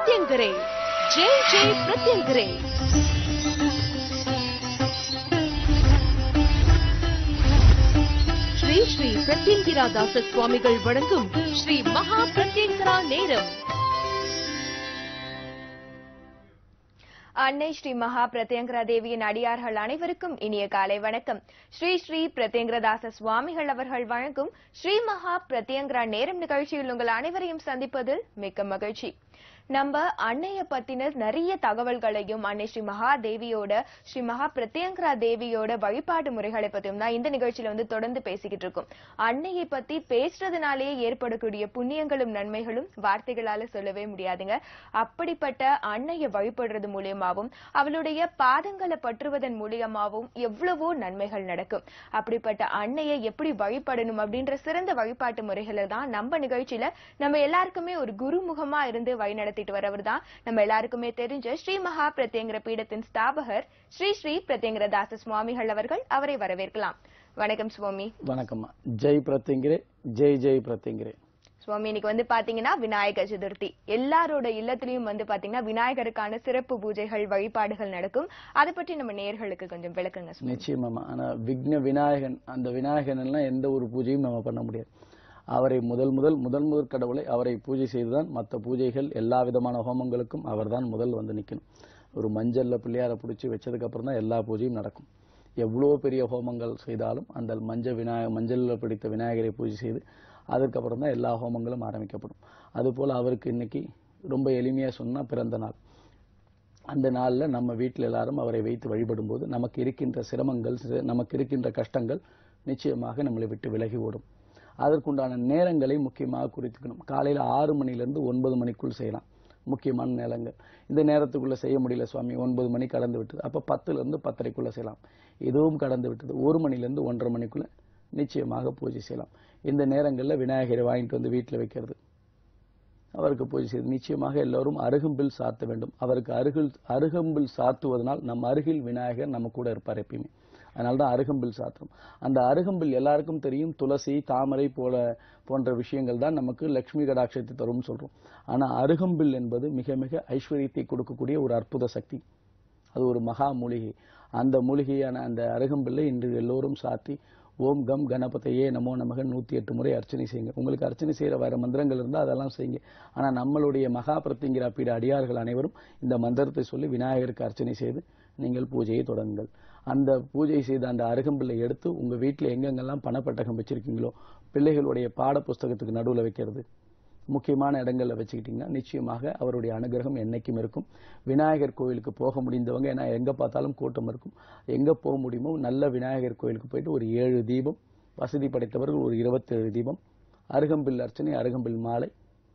பிரத்யங்கரே ஜெய் ஜெய் பிரத்யங்கரே ஸ்ரீ ஸ்ரீ பிரத்யங்கிரா தாச சுவாமிகள் வழங்கும் ஸ்ரீ மகா பிரத்யங்கரா நேரம் அன்னை ஸ்ரீ மகா பிரத்யங்கரா தேவியின் அடியார்கள் அனைவருக்கும் இனிய காலை வணக்கம் ஸ்ரீ ஸ்ரீ பிரத்யங்கரதாச சுவாமிகள் அவர்கள் வழங்கும் ஸ்ரீ மகா பிரத்யங்கரா நேரம் நிகழ்ச்சியில் உங்கள் அனைவரையும் சந்திப்பதில் மிக்க மகிழ்ச்சி நம்ம அன்னைய பத்தின நிறைய தகவல்களையும் அன்னை ஸ்ரீ மகா தேவியோட ஸ்ரீ மகா பிரத்யங்கரா தேவியோட வழிபாடு முறைகளை பத்தியும் தான் இந்த நிகழ்ச்சியில வந்து தொடர்ந்து பேசிக்கிட்டு இருக்கோம் அன்னையை பத்தி பேசுறதுனாலேயே ஏற்படக்கூடிய புண்ணியங்களும் நன்மைகளும் வார்த்தைகளால சொல்லவே முடியாதுங்க அப்படிப்பட்ட அன்னையை வழிபடுறது மூலியமாவும் அவளுடைய பாதங்களை பற்றுவதன் மூலியமாவும் எவ்வளவோ நன்மைகள் நடக்கும் அப்படிப்பட்ட அன்னையை எப்படி வழிபடணும் அப்படின்ற சிறந்த வழிபாட்டு முறைகளை தான் நம்ம நிகழ்ச்சியில நம்ம எல்லாருக்குமே ஒரு குருமுகமா இருந்து வழிநடத்திட்டு வரவர் தான் நம்ம எல்லாருக்குமே தெரிஞ்ச ஸ்ரீ மகா பிரத்யங்கிற பீடத்தின் ஸ்தாபகர் ஸ்ரீ ஸ்ரீ பிரத்யங்கிர தாச சுவாமிகள் அவர்கள் அவரை வரவேற்கலாம் வணக்கம் சுவாமி வணக்கம்மா ஜெய் பிரத்திங்கிரே ஜெய் ஜெய் பிரத்திங்கிரே சுவாமி இன்னைக்கு வந்து பாத்தீங்கன்னா விநாயகர் சதுர்த்தி எல்லாரோட இல்லத்திலயும் வந்து பாத்தீங்கன்னா விநாயகருக்கான சிறப்பு பூஜைகள் வழிபாடுகள் நடக்கும் அதை பற்றி நம்ம நேயர்களுக்கு கொஞ்சம் விளக்குங்க சுவாமி நிச்சயமாம்மா ஆனா விக்ன விநாயகன் அந்த விநாயகன் எல்லாம் எந்த ஒரு பூஜையும் நம்ம பண்ண முடியாது அவரை முதல் முதல் முதல் முதல் கடவுளை அவரை பூஜை செய்துதான் மற்ற பூஜைகள் எல்லா விதமான ஹோமங்களுக்கும் அவர்தான் முதல் வந்து நிக்கணும் ஒரு மஞ்சள்ல பிள்ளையாரை பிடிச்சி வச்சதுக்கு அப்புறம் தான் எல்லா பூஜையும் நடக்கும் எவ்வளோ பெரிய ஹோமங்கள் செய்தாலும் அந்த மஞ்சள் விநாயக மஞ்சள்ல பிடித்த விநாயகரை பூஜை செய்து அதுக்கப்புறம் தான் எல்லா ஹோமங்களும் ஆரம்பிக்கப்படும் அதுபோல் அவருக்கு இன்னைக்கு ரொம்ப எளிமையா சொன்னா பிறந்த நாள் அந்த நாள்ல நம்ம வீட்டில் எல்லாரும் அவரை வைத்து வழிபடும்போது நமக்கு இருக்கின்ற சிரமங்கள் சி- நமக்கு இருக்கின்ற கஷ்டங்கள் நிச்சயமாக நம்மளை விட்டு விலகி ஓடும் அதற்குண்டான நேரங்களை முக்கியமாக குறித்துக்கணும் காலையில ஆறு மணிலேருந்து ஒன்பது மணிக்குள் செய்யலாம் முக்கியமான நேரங்கள் இந்த நேரத்துக்குள்ள செய்ய முடியல சுவாமி ஒன்பது மணி கடந்து விட்டது அப்ப பத்துல இருந்து பத்தரைக்குள்ள செய்யலாம் இதுவும் கடந்து விட்டது ஒரு மணிலேருந்து ஒன்றரை மணிக்குள்ள நிச்சயமாக பூஜை செய்யலாம் இந்த நேரங்கள்ல விநாயகரை வாங்கிட்டு வந்து வீட்டில் வைக்கிறது அவருக்கு பூஜை செய்து நிச்சயமாக எல்லோரும் அருகம்பில் சாத்த வேண்டும் அவருக்கு அருகில் அருகம்பில் சாத்துவதனால் நம் அருகில் விநாயகர் நம்ம கூட இருப்பார் எப்பயுமே அதனால தான் அருகம்பில் சாத்துறோம் அந்த அருகம்பில் எல்லாருக்கும் தெரியும் துளசி தாமரை போல போன்ற விஷயங்கள் தான் நமக்கு லக்ஷ்மி கடாட்சத்தை தரும்னு சொல்றோம் ஆனா அருகம்பில் என்பது மிக மிக ஐஸ்வர்யத்தை கொடுக்கக்கூடிய ஒரு அற்புத சக்தி அது ஒரு மகா மூலிகை அந்த மூலிகையான அந்த அருகம்பில்லை இன்று எல்லோரும் சாத்தி ஓம் கம் கணபதையே நமோ நமக நூத்தி எட்டு முறை அர்ச்சனை செய்யுங்க உங்களுக்கு அர்ச்சனை செய்யற வேற மந்திரங்கள் இருந்தால் அதெல்லாம் செய்யுங்க ஆனா நம்மளுடைய மகா பிரத்திங்கிரா பீட அடியார்கள் அனைவரும் இந்த மந்திரத்தை சொல்லி விநாயகருக்கு அர்ச்சனை செய்து நீங்கள் பூஜையை தொடங்குங்கள் அந்த பூஜை செய்த அந்த அருகம்பில்லை எடுத்து உங்க வீட்டில் எங்கெங்கெல்லாம் பணப்பட்டகம் வச்சிருக்கீங்களோ பிள்ளைகளுடைய பாட புஸ்தகத்துக்கு நடுவுல வைக்கிறது முக்கியமான இடங்கள்ல வச்சுக்கிட்டீங்கன்னா நிச்சயமாக அவருடைய அனுகிரகம் என்னைக்கும் இருக்கும் விநாயகர் கோயிலுக்கு போக முடிந்தவங்க ஏன்னா எங்க பார்த்தாலும் கூட்டம் இருக்கும் எங்க போக முடியுமோ நல்ல விநாயகர் கோயிலுக்கு போயிட்டு ஒரு ஏழு தீபம் வசதி படைத்தவர்கள் ஒரு இருபத்தேழு தீபம் அருகம்பில் அர்ச்சனை அருகம்பில் மாலை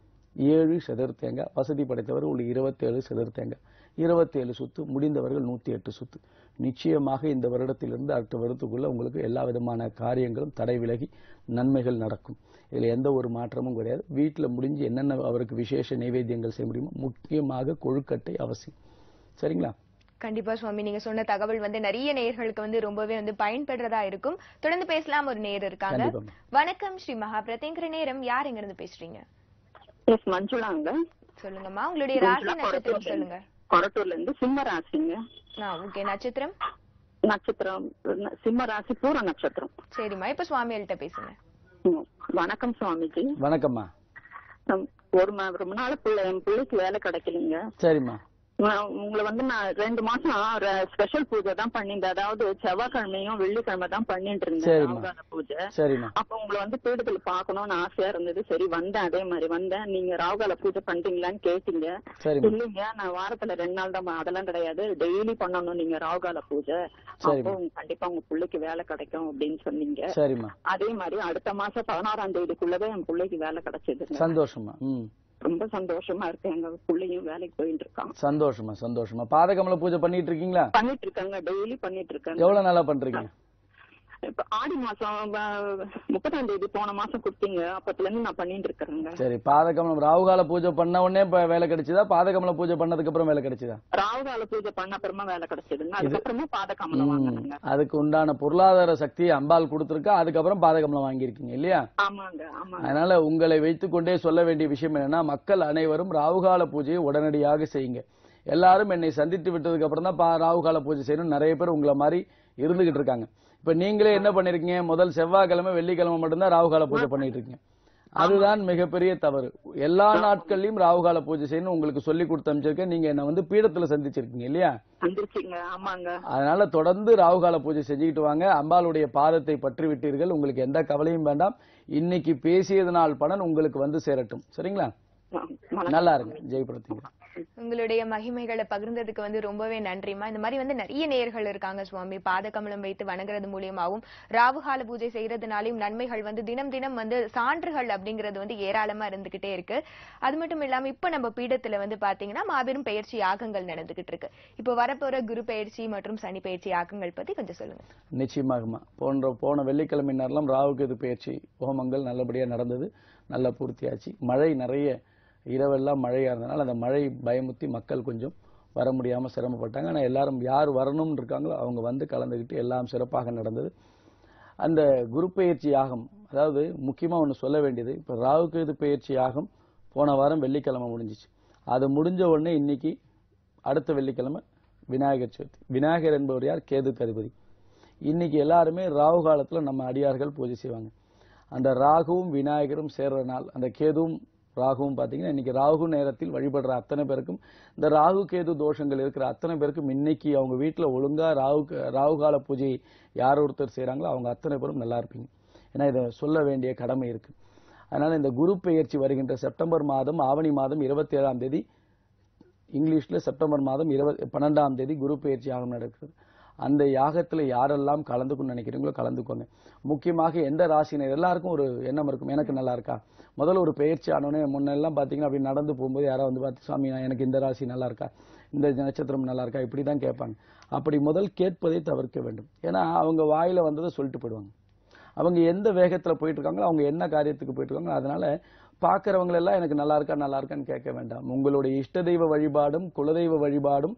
ஏழு செதர் தேங்காய் வசதி படைத்தவர்கள் ஒரு இருபத்தேழு செதர் தேங்காய் இருபத்தேழு சுத்து முடிந்தவர்கள் நூத்தி எட்டு சுத்து நிச்சயமாக இந்த வருடத்திலிருந்து அடுத்த வருடத்துக்குள்ள உங்களுக்கு எல்லா விதமான காரியங்களும் தடை விலகி நன்மைகள் நடக்கும் இதுல எந்த ஒரு மாற்றமும் கிடையாது வீட்டுல முடிஞ்சு என்னென்ன அவருக்கு விசேஷ நைவேத்தியங்கள் செய்ய முடியுமோ முக்கியமாக கொழுக்கட்டை அவசியம் சரிங்களா கண்டிப்பா சுவாமி நீங்க சொன்ன தகவல் வந்து நிறைய நேயர்களுக்கு வந்து ரொம்பவே வந்து பயன்படுறதா இருக்கும் தொடர்ந்து பேசலாம் ஒரு நேயர் இருக்காங்க கண்டிப்பா வணக்கம் ஸ்ரீ மகா பிரத்யங்கிற நேரம் யார் எங்க இருந்து பேசுறீங்க எஸ் மஞ்சுளாங்க சொல்லுங்கம்மா உங்களுடைய ராசி நட்சத்திரம் சொல்லுங்க கொரட்டூர்ல இருந்து சிம்ம ராசிங்க ஆ ஓகே நட்சத்திரம் நட்சத்திரம் ந- சிம்ம ராசி பூர நட்சத்திரம் சரிம்மா இப்ப சுவாமிகள்கிட்ட பேசுங்க ம். வணக்கம் சுவாமிஜி வணக்கம்மா நம் ஒரு ம- ரொம்ப நாள் பிள்ளை என் பிள்ளைக்கு வேலை கிடைக்கலீங்க சரிம்மா நான் உங்களை வந்து நான் ரெண்டு மாசம் ஸ்பெஷல் பூஜை தான் பண்ணியிருந்தேன் அதாவது செவ்வாய்க்கிழமையும் வெள்ளிக்கிழமை தான் பண்ணிட்டு இருந்தேன் சரிம்மா. ராகுகால பூஜை சரிம்மா அப்ப உங்களை வந்து பீடத்துல பாக்கணும்னு ஆசையா இருந்தது சரி வந்தேன் அதே மாதிரி வந்தேன் நீங்க ராகுகால பூஜை பண்றீங்களான்னு கேட்டீங்க சரிம்மா இல்லைங்க நான் வாரத்துல ரெண்டு நாள் தான் ப- அதெல்லாம் கிடையாது டெய்லி பண்ணணும் நீங்க ராகுகால பூஜை சரிம்மா. அப்போ உங்க- கண்டிப்பா உங்க பிள்ளைக்கு வேலை கிடைக்கும் அப்படின்னு சொன்னீங்க சரிம்மா அதே மாதிரி அடுத்த மாசம் பதினாறாம் தேதிக்குள்ளதான் என் பிள்ளைக்கு வேலை கிடைச்சதுங்க சந்தோஷமா ம் ரொம்ப சந்தோஷமா இருக்கு எங்க பிள்ளையும் வேலைக்கு போயிட்டு இருக்கான் சந்தோஷமா சந்தோஷமா பாதகமல பூஜை பண்ணிட்டு இருக்கீங்களா பண்ணிட்டு இருக்காங்க டெய்லி பண்ணிட்டு இருக்காங்க எவ்வளவு நாளா பண்றீங்க இப்ப ஆடி மாசம் அஹ், முப்பதாம் தேதி போன மாசம் கொடுத்தீங்க அப்பத்துல இருந்து நான் பண்ணிட்டு இருக்கிறேங்க சரி பாதகமலம் ராகுகால பூஜை பண்ண உடனே இப்ப வேலை கிடைச்சதா பாதகமல பூஜை பண்ணதுக்கு அப்புறம் வேலை கிடைச்சதா ராகுகால பூஜை பண்ண அப்புறமா வேலை கிடைச்சதுங்க அதுக்கப்புறமா பாதகமலம் வாங்கினேங்க அதுக்கு உண்டான பொருளாதார சக்தியை அம்பாள் கொடுத்துருக்கா அதுக்கப்புறம் பாதகமலம் வாங்கியிருக்கீங்க இல்லையா ஆமாங்க ஆமாங்க அதனால உங்களை வைத்துக்கொண்டே சொல்ல வேண்டிய விஷயம் என்னன்னா மக்கள் அனைவரும் ராகுகால பூஜையை உடனடியாக செய்யுங்க எல்லாரும் என்னை சந்தித்து விட்டதுக்கு அப்புறம் தான் பா- ராகுகால பூஜை செய்யணும் நிறைய பேர் உங்களை மாதிரி இருந்துகிட்டு இருக்காங்க இப்ப நீங்களே என்ன பண்ணிருக்கீங்க முதல் செவ்வாய்க்கிழமை வெள்ளிக்கிழமை மட்டும்தான் ராகுகால பூஜை பண்ணிட்டு இருக்கீங்க அதுதான் மிகப்பெரிய தவறு எல்லா நாட்கள்லயும் ராகுகால பூஜை செய்யணும் உங்களுக்கு சொல்லி கொடுத்து அமைச்சிருக்கேன் நீங்க என்ன வந்து பீடத்துல சந்திச்சிருக்கீங்க இல்லையா வந்துருச்சுங்க ஆமாங்க அதனால தொடர்ந்து ராகுகால பூஜை செஞ்சுக்கிட்டு வாங்க அம்பாளுடைய பாதத்தை பற்றி விட்டீர்கள் உங்களுக்கு எந்த கவலையும் வேண்டாம் இன்னைக்கு பேசியதனால் பலன் உங்களுக்கு வந்து சேரட்டும் சரிங்களா வணக்கம். நல்லா இருங்க ஜெய் பிரத்திங்க உங்களுடைய மகிமைகளை பகிர்ந்ததுக்கு வந்து ரொம்பவே நன்றிமா இந்த மாதிரி வந்து நிறைய நேயர்கள் இருக்காங்க சுவாமி பாதகமலம் வைத்து வணங்குறது மூலியமாவும் ராவுகால பூஜை செய்யறதுனாலையும் நன்மைகள் வந்து தினம் தினம் வந்து சான்றுகள் அப்படிங்கிறது வந்து ஏராளமா இருந்துகிட்டே இருக்கு அது மட்டும் இல்லாம இப்ப நம்ம பீடத்துல வந்து பாத்தீங்கன்னா மாபெரும் பயிற்சி யாகங்கள் நடந்துகிட்டு இருக்கு இப்போ வரப்போற குரு பயிற்சி மற்றும் சனி பயிற்சி யாகங்கள் பத்தி கொஞ்சம் சொல்லுங்க நிச்சயமாகுமா போன்ற போன வெள்ளிக்கிழமை நேரம் ராவுக்கு இது பயிற்சி ஹோமங்கள் நல்லபடியா நடந்தது நல்லா பூர்த்தியாச்சு மழை நிறைய இரவெல்லாம் மழையா இருந்தனால அந்த மழை பயமுத்தி மக்கள் கொஞ்சம் வர முடியாம சிரமப்பட்டாங்க ஆனா எல்லாரும் யார் வரணும்னு இருக்காங்களோ அவங்க வந்து கலந்துக்கிட்டு எல்லாம் சிறப்பாக நடந்தது அந்த குரு பயிற்சி யாகம் அதாவது முக்கியமா ஒண்ணு சொல்ல வேண்டியது இப்ப ராவுக்கு இது பயிற்சி யாகம் போன வாரம் வெள்ளிக்கிழமை முடிஞ்சிச்சு அது முடிஞ்ச உடனே இன்னைக்கு அடுத்த வெள்ளிக்கிழமை விநாயகர் சதுர்த்தி விநாயகர் என்பவர் யார் கேது ததிபதி இன்னைக்கு எல்லாருமே ராகு காலத்துல நம்ம அடியார்கள் பூஜை செய்வாங்க அந்த ராகுவும் விநாயகரும் சேர்ற நாள் அந்த கேதுவும் ராகுவும் பாத்தீங்கன்னா இன்னைக்கு ராகு நேரத்தில் வழிபடுற அத்தனை பேருக்கும் இந்த ராகு கேது தோஷங்கள் இருக்கிற அத்தனை பேருக்கும் இன்னைக்கு அவங்க வீட்டுல ஒழுங்கா ராகு ராகு கால பூஜை யார் ஒருத்தர் செய்றாங்களோ அவங்க அத்தனை பேரும் நல்லா இருப்பீங்க ஏன்னா இதை சொல்ல வேண்டிய கடமை இருக்கு அதனால இந்த குரு பெயர்ச்சி வருகின்ற செப்டம்பர் மாதம் ஆவணி மாதம் இருபத்தி ஏழாம் தேதி இங்கிலீஷ்ல செப்டம்பர் மாதம் இருபது பன்னெண்டாம் தேதி குரு பெயர்ச்சி யாகம் நடக்குது அந்த யாகத்துல யாரெல்லாம் கலந்துக்கணும்னு நினைக்கிறீங்களோ கலந்துக்கோங்க முக்கியமாக எந்த ராசினர் எல்லாருக்கும் ஒரு எண்ணம் இருக்கும் எனக்கு நல்லா இருக்கா முதல்ல ஒரு பயிற்சி ஆனோடனே முன்னெல்லாம் பாத்தீங்கன்னா அப்படி நடந்து போகும்போது யாரோ வந்து பார்த்து சுவாமி நான் எனக்கு இந்த ராசி நல்லா இருக்கா இந்த நட்சத்திரம் நல்லா இருக்கா இப்படி தான் கேட்பாங்க அப்படி முதல் கேட்பதை தவிர்க்க வேண்டும் ஏன்னா அவங்க வாயில வந்ததை சொல்லிட்டு போயிடுவாங்க அவங்க எந்த வேகத்துல போயிட்டு இருக்காங்களோ அவங்க என்ன காரியத்துக்கு போயிட்டு இருக்காங்களோ அதனால பாக்குறவங்க எல்லாம் எனக்கு நல்லா இருக்கா நல்லா இருக்கான்னு கேட்க வேண்டாம் உங்களுடைய இஷ்ட தெய்வ வழிபாடும் குலதெய்வ வழிபாடும்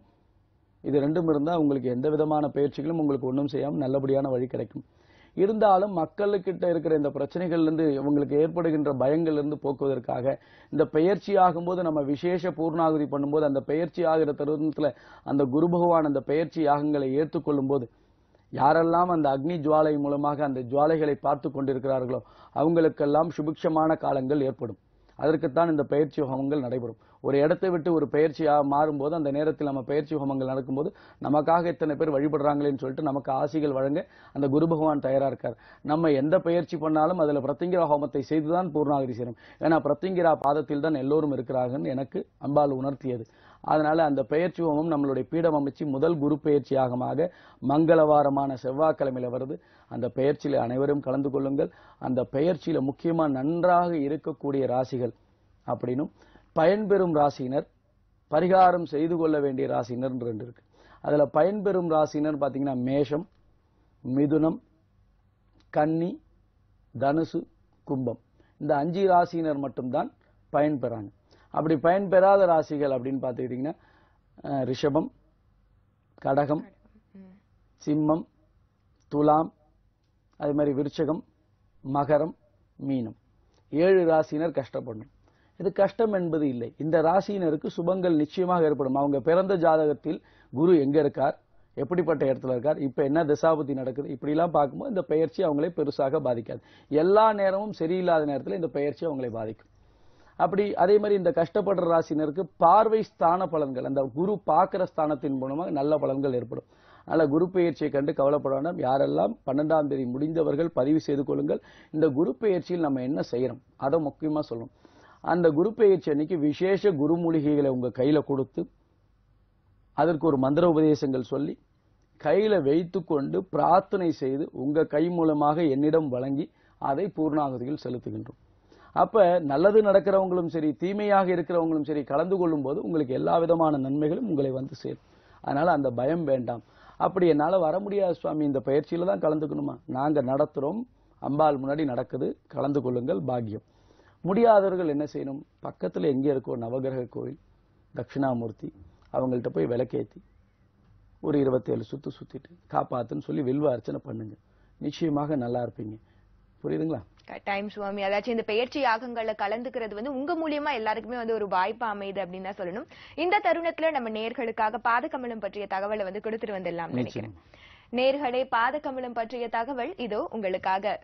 இது ரெண்டும் இருந்தா உங்களுக்கு எந்த விதமான பயிற்சிகளும் உங்களுக்கு ஒன்றும் செய்யாம நல்லபடியான வழி கிடைக்கும் இருந்தாலும் மக்களுக்கிட்ட இருக்கிற இந்த பிரச்சனைகள்ல இருந்து இவங்களுக்கு ஏற்படுகின்ற பயங்கள்ல இருந்து போக்குவதற்காக இந்த பெயர்ச்சி ஆகும்போது நம்ம விசேஷ பூர்ணாகுதி பண்ணும்போது அந்த பெயர்ச்சி ஆகிற தருணத்துல அந்த குரு பகவான் அந்த பெயர்ச்சி யாகங்களை ஏற்றுக்கொள்ளும் போது யாரெல்லாம் அந்த அக்னி ஜுவாலை மூலமாக அந்த ஜுவாலைகளை பார்த்து கொண்டிருக்கிறார்களோ அவங்களுக்கெல்லாம் சுபிக்ஷமான காலங்கள் ஏற்படும் அதற்குத்தான் இந்த பயிற்சி ஹோமங்கள் நடைபெறும் ஒரு இடத்தை விட்டு ஒரு பயிற்சியா மாறும்போது அந்த நேரத்தில் நம்ம பயிற்சி ஹோமங்கள் நடக்கும்போது நமக்காக இத்தனை பேர் வழிபடுறாங்களேன்னு சொல்லிட்டு நமக்கு ஆசிகள் வழங்க அந்த குரு பகவான் தயாரா இருக்கார் நம்ம எந்த பயிற்சி பண்ணாலும் அதுல பிரத்திங்கிரா ஹோமத்தை செய்துதான் பூர்ணாகிரி செய்யணும் ஏன்னா பிரத்திங்கிரா பாதத்தில் தான் எல்லோரும் இருக்கிறார்கள் எனக்கு அம்பாள் உணர்த்தியது அதனால அந்த பயிற்சி ஹோமம் நம்மளுடைய பீடம் அமைச்சு முதல் குரு பயிற்சி யாகமாக மங்களவாரமான செவ்வாய்க்கிழமையில வருது அந்த பயிற்சியில அனைவரும் கலந்து கொள்ளுங்கள் அந்த பயிற்சியில முக்கியமா நன்றாக இருக்கக்கூடிய ராசிகள் அப்படின்னும் பயன்பெறும் ராசியினர் பரிகாரம் செய்து கொள்ள வேண்டிய ராசினர் ரெண்டு இருக்கு அதுல பயன்பெறும் ராசினர் பாத்தீங்கன்னா மேஷம் மிதுனம் கன்னி தனுசு கும்பம் இந்த அஞ்சு ராசியினர் மட்டும்தான் பயன்பெறாங்க அப்படி பயன்பெறாத ராசிகள் அப்படின்னு பார்த்துக்கிட்டிங்கன்னா அஹ், ரிஷபம் கடகம் சிம்மம் துலாம் அதே மாதிரி விருச்சகம் மகரம் மீனம் ஏழு ராசியினர் கஷ்டப்படணும் இது கஷ்டம் என்பது இல்லை இந்த ராசியினருக்கு சுபங்கள் நிச்சயமாக ஏற்படும் அவங்க பிறந்த ஜாதகத்தில் குரு எங்க இருக்கார் எப்படிப்பட்ட இடத்துல இருக்கார் இப்ப என்ன திசாபுத்தி நடக்குது இப்படிலாம் பார்க்கும்போது இந்த பயிற்சி அவங்களை பெருசாக பாதிக்காது எல்லா நேரமும் சரியில்லாத நேரத்தில் இந்த பயிற்சி அவங்களை பாதிக்கும் அப்படி அதே மாதிரி இந்த கஷ்டப்படுற ராசினருக்கு பார்வை ஸ்தான பலன்கள் அந்த குரு பார்க்கிற ஸ்தானத்தின் மூலமாக நல்ல பலன்கள் ஏற்படும் அதனால குரு பெயர்ச்சியை கண்டு கவலைப்பட வேண்டாம் யாரெல்லாம் பன்னெண்டாம் தேதி முடிந்தவர்கள் பதிவு செய்து கொள்ளுங்கள் இந்த குரு பெயர்ச்சியில் நம்ம என்ன செய்யறோம் அதை முக்கியமா சொல்லணும் அந்த குரு பெயர்ச்சி அன்னைக்கு விசேஷ குருமூலிகைகளை உங்க கையில கொடுத்து அதற்கு ஒரு மந்திர உபதேசங்கள் சொல்லி கையில வைத்துக்கொண்டு பிரார்த்தனை செய்து உங்க கை மூலமாக என்னிடம் வழங்கி அதை பூர்ணாகுதியில் செலுத்துகின்றோம் அப்ப நல்லது நடக்கிறவங்களும் சரி தீமையாக இருக்கிறவங்களும் சரி கலந்து கொள்ளும் போது உங்களுக்கு எல்லா விதமான நன்மைகளும் உங்களை வந்து சேரும் அதனால அந்த பயம் வேண்டாம் அப்படி என்னால வர முடியாது சுவாமி இந்த பயிற்சியில தான் கலந்துக்கணுமா நாங்க நடத்துறோம் அம்பாள் முன்னாடி நடக்குது கலந்து கொள்ளுங்கள் பாக்கியம் முடியாதவர்கள் என்ன செய்யணும் பக்கத்துல எங்க இருக்கோ நவகிரக கோயில் தட்சிணாமூர்த்தி அவங்கள்ட்ட போய் விளக்கேத்தி ஒரு இருபத்தேழு சுத்து சுத்திட்டு காப்பாத்துன்னு சொல்லி வில்வ அர்ச்சனை பண்ணுங்க நிச்சயமாக நல்லா இருப்பீங்க புரியுதுங்களா டைம் சுவாமி அதாச்சும் இந்த பயிற்சி யாகங்கள்ல கலந்துக்கிறது வந்து உங்க மூலியமா எல்லாருக்குமே வந்து ஒரு வாய்ப்பு அமையுது அப்படின்னு தான் சொல்லணும் இந்த தருணத்துல நம்ம நேர்களுக்காக பாதகமலம் பற்றிய தகவலை வந்து கொடுத்துட்டு வந்துடலாம் நினைக்கிறேன் நேர்களே பாதகமலம் பற்றிய தகவல் இதோ உங்களுக்காக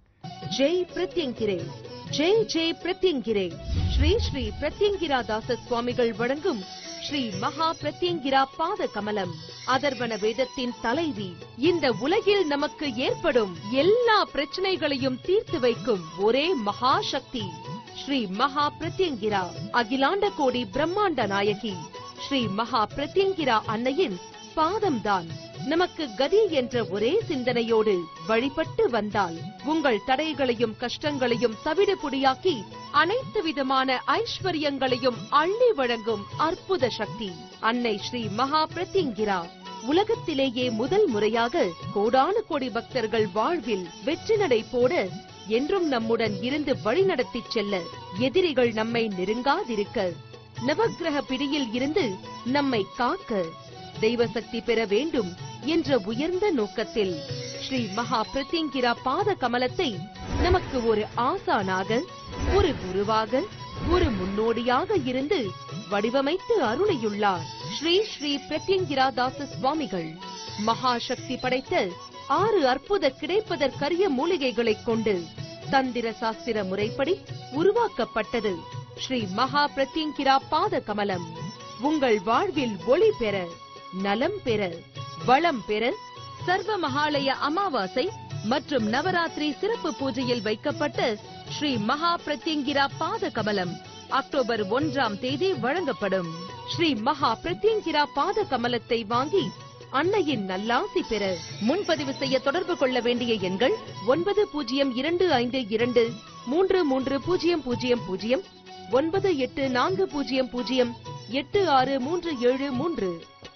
ஜெய் பிரத்யங்கிரே ஜெய் ஜெய் பிரத்யங்கிரே ஸ்ரீ ஸ்ரீ பிரத்யங்கிரா தாச சுவாமிகள் வழங்கும் ஸ்ரீ மகா பிரத்யங்கிரா பாத கமலம் அதர்வன வேதத்தின் தலைவி இந்த உலகில் நமக்கு ஏற்படும் எல்லா பிரச்சனைகளையும் தீர்த்து வைக்கும் ஒரே மகா சக்தி ஸ்ரீ மகா பிரத்யங்கிரா அகிலாண்ட கோடி பிரம்மாண்ட நாயகி ஸ்ரீ மகா பிரத்யங்கிரா அன்னையின் பாதம்தான் நமக்கு கதி என்ற ஒரே சிந்தனையோடு வழிபட்டு வந்தால் உங்கள் தடைகளையும் கஷ்டங்களையும் தவிடு பொடியாக்கி அனைத்து விதமான ஐஸ்வர்யங்களையும் அள்ளி வழங்கும் அற்புத சக்தி அன்னை ஸ்ரீ மகா பிரத்யங்கிரா உலகத்திலேயே முதல் முறையாக கோடானு கோடி பக்தர்கள் வாழ்வில் வெற்றி நடை போட என்றும் நம்முடன் இருந்து வழிநடத்திச் செல்ல எதிரிகள் நம்மை நெருங்காதிருக்க நவக்கிரக பிடியில் இருந்து நம்மை காக்க தெய்வ சக்தி பெற வேண்டும் என்ற உயர்ந்த நோக்கத்தில் ஸ்ரீ மகா பிரத்யங்கிரா பாத கமலத்தை நமக்கு ஒரு ஆசானாக ஒரு குருவாக ஒரு முன்னோடியாக இருந்து வடிவமைத்து அருளியுள்ளார் ஸ்ரீ ஸ்ரீ பிரத்யங்கிரா தாச சுவாமிகள் மகா சக்தி படைத்த ஆறு அற்புத கிடைப்பதற்கரிய மூலிகைகளைக் கொண்டு தந்திர சாஸ்திர முறைப்படி உருவாக்கப்பட்டது ஸ்ரீ மகா பிரத்யங்கிரா பாத கமலம் உங்கள் வாழ்வில் ஒளி பெற நலம் பெற வளம் பெற சர்வ மகாலய அமாவாசை மற்றும் நவராத்திரி சிறப்பு பூஜையில் வைக்கப்பட்ட ஸ்ரீ மகா பிரத்யங்கிரா பாத கமலம் அக்டோபர் ஒன்றாம் தேதி வழங்கப்படும் ஸ்ரீ மகா பிரத்யங்கிரா பாத கமலத்தை வாங்கி அன்னையின் நல்லாசி பெற முன்பதிவு செய்ய தொடர்பு கொள்ள வேண்டிய எண்கள் ஒன்பது பூஜ்ஜியம் இரண்டு ஐந்து இரண்டு மூன்று மூன்று பூஜ்ஜியம் பூஜ்ஜியம் பூஜ்ஜியம் ஒன்பது எட்டு நான்கு பூஜ்ஜியம் பூஜ்ஜியம் எட்டு ஆறு மூன்று ஏழு மூன்று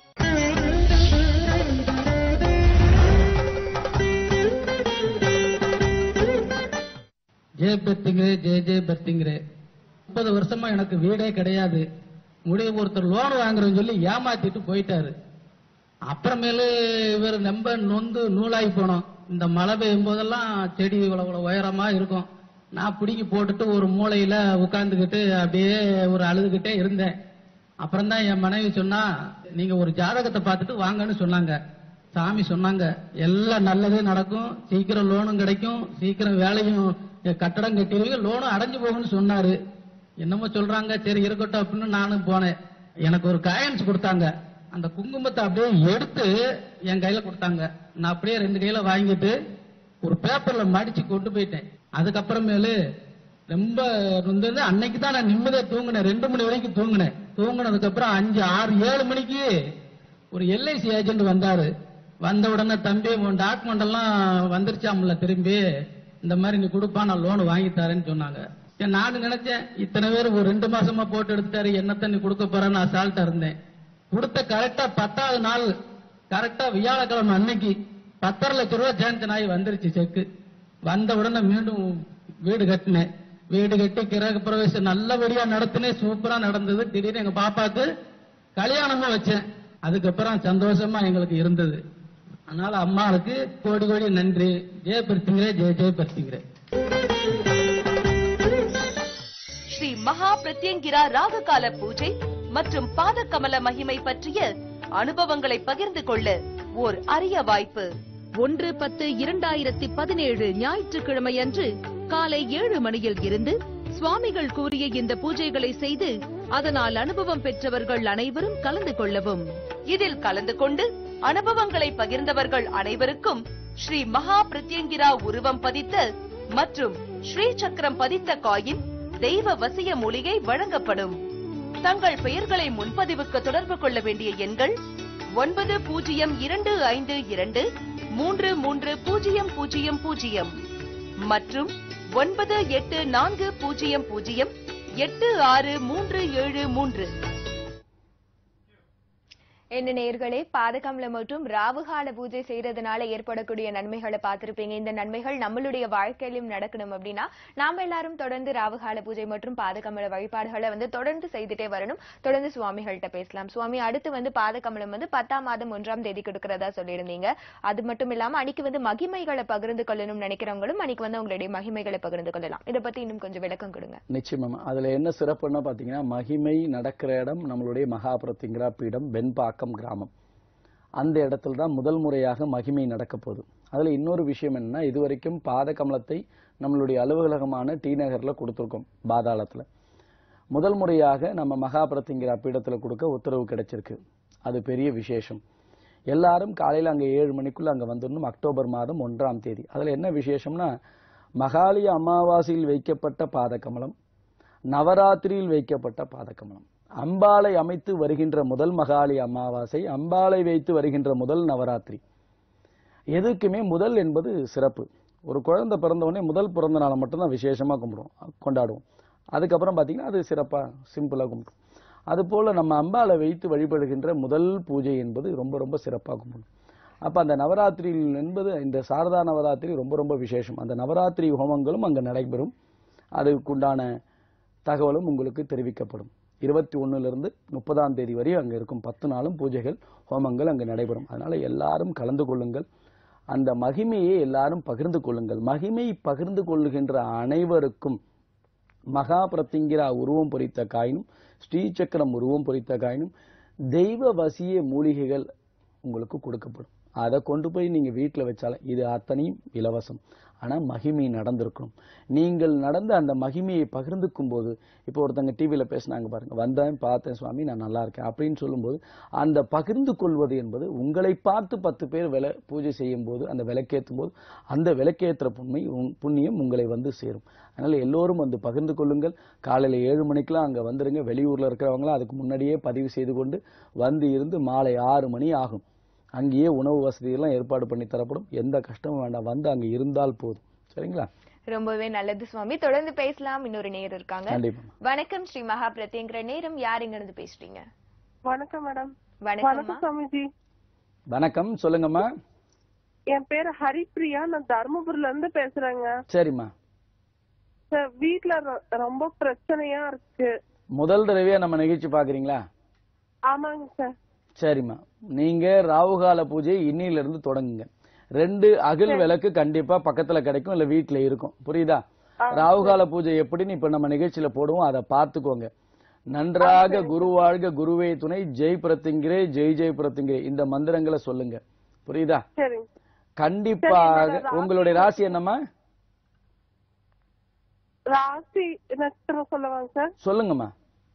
ஜெய பெர்த்திங்கிறே ஜெய ஜெய பெர்த்திங்கிறே முப்பது வருஷமா எனக்கு வீடே கிடையாது முடிய ஒருத்தர் லோன் வாங்குறேன்னு சொல்லி ஏமாத்திட்டு போயிட்டாரு அப்புறமேலு இவர் நம்ப நொந்து நூலாகி போனோம் இந்த மழை பெய்யும் போதெல்லாம் செடி இவ்வளவு இவ்வளவு உயரமா இருக்கும் நான் பிடிங்கி போட்டுட்டு ஒரு மூலையில உட்கார்ந்துகிட்டு அப்படியே ஒரு அழுதுகிட்டே இருந்தேன் அப்புறம் தான் என் மனைவி சொன்னா நீங்க ஒரு ஜாதகத்தை பார்த்துட்டு வாங்கன்னு சொன்னாங்க சாமி சொன்னாங்க எல்லாம் நல்லதே நடக்கும் சீக்கிரம் லோனும் கிடைக்கும் சீக்கிரம் வேலையும் கட்டடம் கட்டிடுவீங்க லோனும் அடைஞ்சு போகும்னு சொன்னாரு என்னமோ சொல்றாங்க சரி இருக்கட்டும் அப்படின்னு நானும் போனேன் எனக்கு ஒரு காயின்ஸ் கொடுத்தாங்க அந்த குங்குமத்தை அப்படியே எடுத்து என் கையில கொடுத்தாங்க நான் அப்படியே ரெண்டு கையில வாங்கிட்டு ஒரு பேப்பர்ல மடிச்சு கொண்டு போயிட்டேன் அதுக்கப்புறமேலு ரொம்ப வந்து அன்னைக்கு தான் நான் நிம்மதியா தூங்கினேன் ரெண்டு மணி வரைக்கும் தூங்கினேன் தூங்கினதுக்கு அப்புறம் அஞ்சு ஆறு ஏழு மணிக்கு ஒரு எல்ஐசி ஏஜென்ட் வந்தாரு வந்த உடனே தம்பி உன் டாக்குமெண்ட் எல்லாம் வந்துருச்சாம்ல திரும்பி இந்த மாதிரி நீ கொடுப்பா நான் லோன் வாங்கி தரேன்னு சொன்னாங்க சரி, நானும் நினைச்சேன் இத்தனை பேர் ஒரு ரெண்டு மாசமா போட்டு எடுத்துட்டாரு என்னத்த நீ கொடுக்க போறேன்னு அசால்ட்டா இருந்தேன் கொடுத்த கரெக்டா பத்தாவது நாள் கரெக்டா வியாழக்கிழமை அன்னைக்கு பத்தரை லட்சம் ரூபாய் சேஞ்சன் ஆகி வந்துருச்சு செக்கு வந்த உடனே மீண்டும் வீடு கட்டினேன் வீடு கட்டி கிரக பிரவேசம் நல்லபடியா நடத்தினேன் சூப்பரா நடந்தது திடீர்னு எங்க பாப்பாக்கு கல்யாணமும் வச்சேன் அதுக்கப்புறம் சந்தோஷமா எங்களுக்கு இருந்தது அதனால அம்மாவுக்கு கோடி கோடி நன்றி ஜெய பெருத்துங்கிறே ஜெய ஜெய பெருத்துங்கிறே ஸ்ரீ மகா பிரத்யங்கிரா ராககால பூஜை மற்றும் பாதகமல மகிமை பற்றிய அனுபவங்களை பகிர்ந்து கொள்ள ஓர் அரிய வாய்ப்பு ஒன்று பத்து இரண்டாயிரத்தி பதினேழு ஞாயிற்றுக்கிழமை அன்று காலை ஏழு மணியில் இருந்து சுவாமிகள் கூறிய இந்த பூஜைகளை செய்து அதனால் அனுபவம் பெற்றவர்கள் அனைவரும் கலந்து கொள்ளவும் இதில் கலந்து கொண்டு அனுபவங்களை பகிர்ந்தவர்கள் அனைவருக்கும் ஸ்ரீ மகா பிரத்யங்கிரா உருவம் பதித்த மற்றும் ஸ்ரீ சக்கரம் பதித்த காயின் தெய்வ வசிய மூலிகை வழங்கப்படும் தங்கள் பெயர்களை முன்பதிவுக்கு தொடர்பு கொள்ள வேண்டிய எண்கள் ஒன்பது பூஜ்ஜியம் இரண்டு ஐந்து இரண்டு மூன்று மூன்று பூஜ்ஜியம் பூஜ்ஜியம் பூஜ்ஜியம் மற்றும் ஒன்பது எட்டு நான்கு பூஜ்ஜியம் பூஜ்ஜியம் எட்டு ஆறு மூன்று ஏழு மூன்று என்ன நேயர்களே பாதகமலம் மற்றும் ராவுகால பூஜை செய்யறதுனால ஏற்படக்கூடிய நன்மைகளை பார்த்திருப்பீங்க இந்த நன்மைகள் நம்மளுடைய வாழ்க்கையிலும் நடக்கணும் அப்படின்னா நாம எல்லாரும் தொடர்ந்து ராவுகால பூஜை மற்றும் பாதகமல வழிபாடுகளை வந்து தொடர்ந்து செய்துட்டே வரணும் தொடர்ந்து சுவாமிகள்கிட்ட பேசலாம் சுவாமி அடுத்து வந்து பாதகமலம் வந்து பத்தாம் மாதம் ஒன்றாம் தேதி கொடுக்கறதா சொல்லியிருந்தீங்க அது மட்டும் இல்லாம அன்னைக்கு வந்து மகிமைகளை பகிர்ந்து கொள்ளணும்னு நினைக்கிறவங்களும் அன்னைக்கு வந்து உங்களுடைய மகிமைகளை பகிர்ந்து கொள்ளலாம் இதை பத்தி இன்னும் கொஞ்சம் விளக்கம் கொடுங்க நிச்சயமா அதுல என்ன சிறப்புன்னா பாத்தீங்கன்னா மகிமை நடக்கிற இடம் நம்மளுடைய மகாபுரத்திங்கிரா பீடம் வெண்பாக்கம் கிராமம் அந்த இடத்துல தான் முதல் முறையாக மகிமை நடக்க போகுது அதுல இன்னொரு விஷயம் என்னன்னா இதுவரைக்கும் பாத கமலத்தை நம்மளுடைய அலுவலகமான டி நகர்ல கொடுத்துருக்கோம் பாதாளத்துல முதல் முறையாக நம்ம மகாபுரத்திங்கிற பீடத்துல கொடுக்க உத்தரவு கிடைச்சிருக்கு அது பெரிய விசேஷம் எல்லாரும் காலையில அங்க ஏழு மணிக்குள்ள அங்க வந்துடணும் அக்டோபர் மாதம் ஒன்றாம் தேதி அதுல என்ன விசேஷம்னா மகாலய அமாவாசையில் வைக்கப்பட்ட பாதகமலம் நவராத்திரியில் வைக்கப்பட்ட பாதகமலம் அம்பாளை அமைத்து வருகின்ற முதல் மகாலி அமாவாசை அம்பாளை வைத்து வருகின்ற முதல் நவராத்திரி எதுக்குமே முதல் என்பது சிறப்பு ஒரு குழந்தை பிறந்த உடனே முதல் பிறந்த நாளை மட்டும்தான் விசேஷமா கும்பிடுவோம் கொண்டாடுவோம் அதுக்கப்புறம் பார்த்தீங்கன்னா அது சிறப்பா சிம்பிளா கும்பிடுவோம் அதுபோல நம்ம அம்பாளை வைத்து வழிபடுகின்ற முதல் பூஜை என்பது ரொம்ப ரொம்ப சிறப்பாக கும்பிடும் அப்ப அந்த நவராத்திரியில் என்பது இந்த சாரதா நவராத்திரி ரொம்ப ரொம்ப விசேஷம் அந்த நவராத்திரி ஹோமங்களும் அங்க நடைபெறும் அதுக்குண்டான தகவலும் உங்களுக்கு தெரிவிக்கப்படும் இருபத்தி இருந்து முப்பதாம் தேதி வரை அங்க இருக்கும் பத்து நாளும் பூஜைகள் ஹோமங்கள் அங்கு நடைபெறும் அதனால எல்லாரும் கலந்து கொள்ளுங்கள் அந்த மகிமையை எல்லாரும் பகிர்ந்து கொள்ளுங்கள் மகிமை பகிர்ந்து கொள்ளுகின்ற அனைவருக்கும் மகா பிரத்திங்கிரா உருவம் பொறித்த காயினும் ஸ்ரீசக்கரம் உருவம் பொறித்த காயினும் தெய்வ வசிய மூலிகைகள் உங்களுக்கு கொடுக்கப்படும் அதை கொண்டு போய் நீங்க வீட்டில் வச்சாலும் இது அத்தனையும் இலவசம் ஆனா மகிமை நடந்திருக்கணும் நீங்கள் நடந்த அந்த மகிமையை பகிர்ந்துக்கும் போது இப்போ ஒருத்தங்க டிவியில பேசினாங்க பாருங்க வந்தேன் பார்த்தேன் சுவாமி நான் நல்லா இருக்கேன் அப்படின்னு சொல்லும்போது அந்த பகிர்ந்து கொள்வது என்பது உங்களை பார்த்து பத்து பேர் விலை பூஜை செய்யும் போது அந்த விளக்கேற்றும் போது அந்த விளக்கேற்றுற புண்மை உங்- புண்ணியம் உங்களை வந்து சேரும் அதனால எல்லோரும் வந்து பகிர்ந்து கொள்ளுங்கள் காலையில ஏழு மணிக்கெல்லாம் அங்க வந்துருங்க வெளியூர்ல இருக்கிறவங்களாம் அதுக்கு முன்னாடியே பதிவு செய்து கொண்டு வந்து இருந்து மாலை ஆறு மணி ஆகும் அங்கேயே உணவு வசதியெல்லாம் ஏற்பாடு பண்ணி தரப்படும் எந்த கஷ்டமும் வேண்டாம் வந்து அங்க இருந்தால் போதும் சரிங்களா ரொம்பவே நல்லது சுவாமி தொடர்ந்து பேசலாம் இன்னொரு நேரம் இருக்காங்க கண்டிப்பா வணக்கம் ஸ்ரீ மகா பிரத்யங்கிற நேரம் யார் இங்க இருந்து பேசுறீங்க வணக்கம் மேடம் வணக்கம்மா வணக்கம் சாமிஜி வணக்கம் சொல்லுங்கம்மா என் பேரு ஹரிப்ரியா நான் தர்மபுரில இருந்து பேசுறேங்க சரிம்மா சார் வீட்ல ரொ- ரொம்ப பிரச்சனையா இருக்கு முதல் தடவையா நம்ம நிகழ்ச்சி பாக்குறீங்களா ஆமாங்க சார் சரிம்மா நீங்க ராவுகால பூஜை இன்னில இருந்து தொடங்குங்க ரெண்டு அகல் விளக்கு கண்டிப்பா பக்கத்துல கிடைக்கும் இல்ல வீட்ல இருக்கும் புரியுதா ராவுகால பூஜை எப்படின்னு இப்ப நம்ம நிகழ்ச்சியில போடுவோம் அதை பார்த்துக்கோங்க நன்றாக குரு வாழ்க குருவே துணை ஜெய் பிரத்திங்கிரே ஜெய் ஜெய் பிரத்திங்கிரே இந்த மந்திரங்களை சொல்லுங்க புரியுதா சரிங்க கண்டிப்பாக உங்களுடைய ராசி என்னம்மா ராசி நட்சத்திரம் சொல்லவாங்க சார் சொல்லுங்கம்மா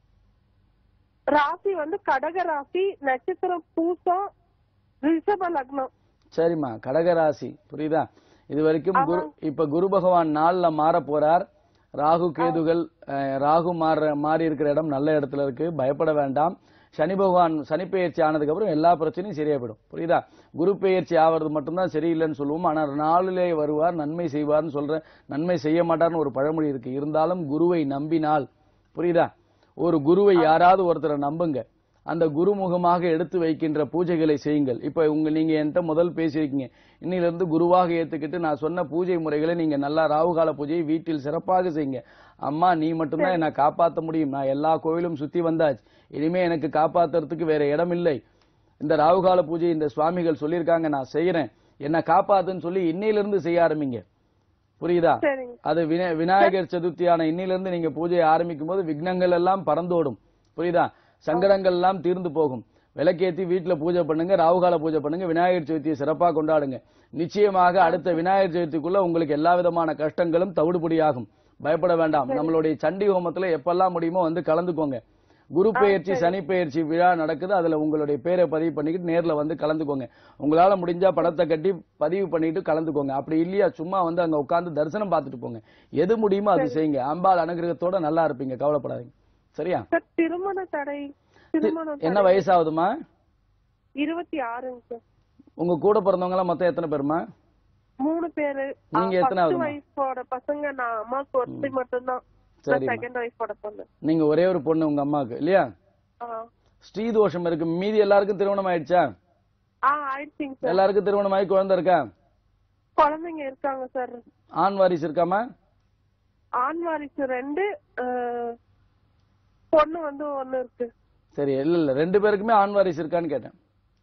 ராசி வந்து கடக ராசி நட்சத்திரம் பூசம் ரிஷப லக்னம் சரிம்மா கடகராசி புரியுதா இது வரைக்கும் குரு இப்ப குரு பகவான் நாள்ல மாற போறார் ராகு கேதுகள் அஹ், ராகு மாற மாறி இருக்கிற இடம் நல்ல இடத்துல இருக்கு பயப்பட வேண்டாம் சனி பகவான் சனி பெயர்ச்சி ஆனதுக்கு அப்புறம் எல்லா பிரச்சனையும் சரியா போயிடும் புரியுதா குரு பெயர்ச்சி ஆவறது மட்டும்தான் சரியில்லைன்னு சொல்லுவோம் ஆனா நாளிலே வருவார் நன்மை செய்வார்னு சொல்ற நன்மை செய்ய மாட்டார்னு ஒரு பழமொழி இருக்கு இருந்தாலும் குருவை நம்பினால் புரியுதா ஒரு குருவை யாராவது ஒருத்தரை நம்புங்க அந்த குருமுகமாக எடுத்து வைக்கின்ற பூஜைகளை செய்யுங்கள் இப்ப உங்க நீங்க என்கிட்ட முதல் பேசியிருக்கீங்க இன்னில இருந்து குருவாக ஏத்துக்கிட்டு நான் சொன்ன பூஜை முறைகளை நீங்க நல்லா ராவுகால பூஜையை வீட்டில் சிறப்பாக செய்யுங்க அம்மா நீ மட்டும்தான் என்னை காப்பாத்த முடியும் நான் எல்லா கோயிலும் சுத்தி வந்தாச்சு இனிமே எனக்கு காப்பாத்துறதுக்கு வேற இடம் இல்லை இந்த ராவுகால பூஜை இந்த சுவாமிகள் சொல்லியிருக்காங்க நான் செய்யறேன் என்ன காப்பாத்துன்னு சொல்லி இன்னையிலிருந்து செய்ய ஆரம்பிங்க புரியுதா சரிங்க அது வின- விநாயகர் சதுர்த்தியான இன்னிலிருந்து நீங்க பூஜையை ஆரம்பிக்கும் போது விக்னங்கள் எல்லாம் பறந்தோடும் புரியுதா சங்கடங்கள் எல்லாம் தீர்ந்து போகும் விளக்கேத்தி வீட்டுல பூஜை பண்ணுங்க ராவுகால பூஜை பண்ணுங்க விநாயகர் சதுர்த்தியை சிறப்பா கொண்டாடுங்க நிச்சயமாக அடுத்த விநாயகர் சதுர்த்திக்குள்ள உங்களுக்கு எல்லா விதமான கஷ்டங்களும் தவிடுபடியாகும் பயப்பட வேண்டாம் நம்மளுடைய சண்டி ஹோமத்துல எப்பெல்லாம் முடியுமோ வந்து கலந்துக்கோங்க குரு பெயர்ச்சி சனி பெயர்ச்சி விழா நடக்குது அதுல உங்களுடைய பேரை பதிவு பண்ணிக்கிட்டு நேர்ல வந்து கலந்துக்கோங்க உங்களால முடிஞ்சா படத்தை கட்டி பதிவு பண்ணிட்டு கலந்துக்கோங்க அப்படி இல்லையா சும்மா வந்து அங்க உட்கார்ந்து தரிசனம் பார்த்துட்டு போங்க எது முடியுமோ அது செய்யுங்க அம்பாள் அனுகிரகத்தோட நல்லா இருப்பீங்க கவலைப்படாதீங்க சரியா சார் திருமண தடை திருமணம் என்ன வயசாகுதுமா இருபத்தி ஆறுங்க சார் உங்க கூட பிறந்தவங்க எல்லாம் மொத்தம் எத்தனை பேருமா மூணு பேரு நீங்க ஆ, எத்தனாவதுமா? first வயசோட பசங்க நான் அம்மாவுக்கு ஒருத்தி மட்டும்தான் சரிம்மா. செகண்ட் ஒய்ஃபோட பொண்ணு நீங்க ஒரே ஒரு பொண்ணு உங்க அம்மாவுக்கு இல்லையா ஆ ஸ்ரீதோஷம் இருக்கு மீதி எல்லாருக்கும் திருமணம் ஆயிடுச்சா ஆ ஆயிடுச்சுங்க சார் எல்லாருக்கும் திருமணம் ஆகி குழந்தை இருக்கா குழந்தைங்க இருக்காங்க சார் ஆண் வாரிசு இருக்காமா ஆண் வாரிசு ரெண்டு அஹ், பொண்ணு வந்து ஒண்ணு இருக்கு சரி இல்ல இல்ல ரெண்டு பேருக்குமே ஆண் வாரிசு இருக்கான்னு கேட்டேன்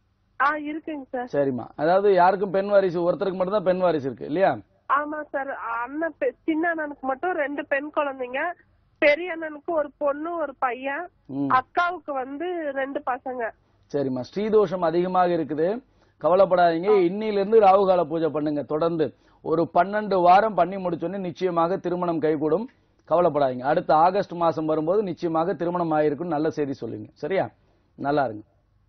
ஆ இருக்குங்க சார் சரிம்மா அதாவது யாருக்கும் பெண் வாரிசு ஒருத்தருக்கு மட்டும் தான் பெண் வாரிசு இருக்கு இல்லையா ஆமா சார் அண்ணன் பெ- சின்ன அண்ணனுக்கு மட்டும் ரெண்டு பெண் குழந்தைங்க பெரிய அண்ணனுக்கு ஒரு பொண்ணு ஒரு பையன் ம் அக்காவுக்கு வந்து ரெண்டு பசங்க சரிம்மா ஸ்ரீதோஷம் அதிகமாக இருக்குது கவலைப்படாதீங்க இன்னில இருந்து ராகுகால பூஜை பண்ணுங்க தொடர்ந்து ஒரு பன்னெண்டு வாரம் பண்ணி முடிச்சோடனே நிச்சயமாக திருமணம் கைகூடும் கவலைப்படாதீங்க அடுத்த ஆகஸ்ட் மாசம் வரும்போது நிச்சயமாக திருமணம் ஆயிருக்குன்னு நல்ல செய்தி சொல்லுங்க சரியா நல்லா இருங்க